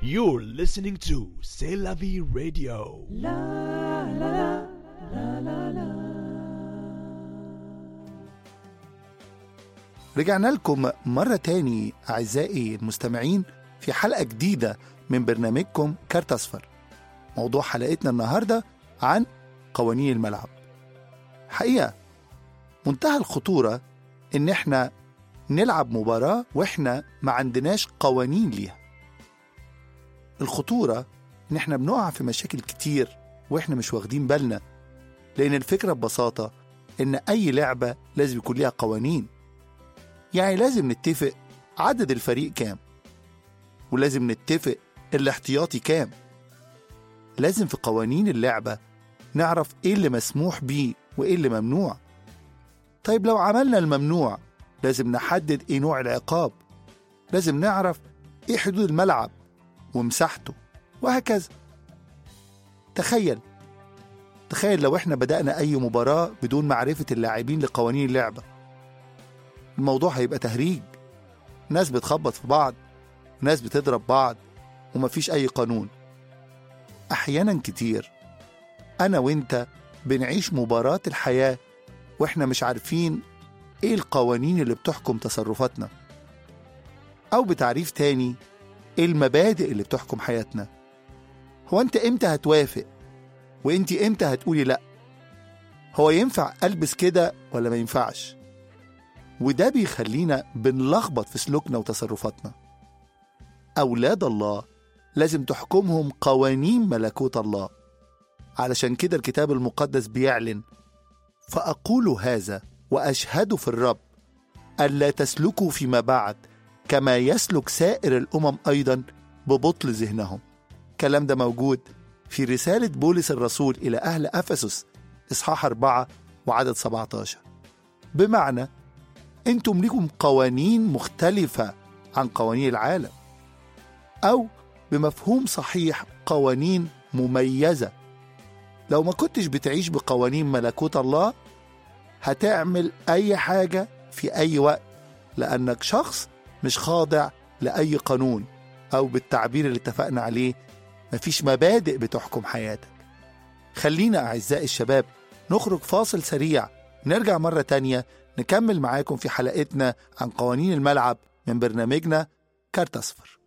You're listening to C'est la vie radio. رجعنا لكم مرة تاني أعزائي المستمعين في حلقة جديدة من برنامجكم كارت أصفر موضوع حلقتنا النهاردة عن قوانين الملعب حقيقة منتهى الخطورة إن إحنا نلعب مباراة وإحنا ما عندناش قوانين ليها الخطورة إن إحنا بنقع في مشاكل كتير وإحنا مش واخدين بالنا لأن الفكرة ببساطة إن أي لعبة لازم يكون ليها قوانين يعني لازم نتفق عدد الفريق كام ولازم نتفق الاحتياطي كام لازم في قوانين اللعبة نعرف ايه اللي مسموح بيه وايه اللي ممنوع طيب لو عملنا الممنوع لازم نحدد ايه نوع العقاب لازم نعرف ايه حدود الملعب ومساحته وهكذا تخيل تخيل لو احنا بدأنا أي مباراة بدون معرفة اللاعبين لقوانين اللعبة الموضوع هيبقى تهريج ناس بتخبط في بعض ناس بتضرب بعض ومفيش أي قانون أحيانا كتير أنا وإنت بنعيش مباراة الحياة وإحنا مش عارفين إيه القوانين اللي بتحكم تصرفاتنا أو بتعريف تاني إيه المبادئ اللي بتحكم حياتنا هو أنت إمتى هتوافق وإنت إمتى هتقولي لأ هو ينفع ألبس كده ولا ما ينفعش وده بيخلينا بنلخبط في سلوكنا وتصرفاتنا أولاد الله لازم تحكمهم قوانين ملكوت الله علشان كده الكتاب المقدس بيعلن فأقول هذا وأشهد في الرب ألا تسلكوا فيما بعد كما يسلك سائر الأمم أيضا ببطل ذهنهم الكلام ده موجود في رسالة بولس الرسول إلى أهل أفسس إصحاح 4 وعدد 17 بمعنى انتم ليكم قوانين مختلفة عن قوانين العالم أو بمفهوم صحيح قوانين مميزة لو ما كنتش بتعيش بقوانين ملكوت الله هتعمل أي حاجة في أي وقت لأنك شخص مش خاضع لأي قانون أو بالتعبير اللي اتفقنا عليه مفيش مبادئ بتحكم حياتك خلينا أعزائي الشباب نخرج فاصل سريع نرجع مرة تانية نكمل معاكم في حلقتنا عن قوانين الملعب من برنامجنا كارت أصفر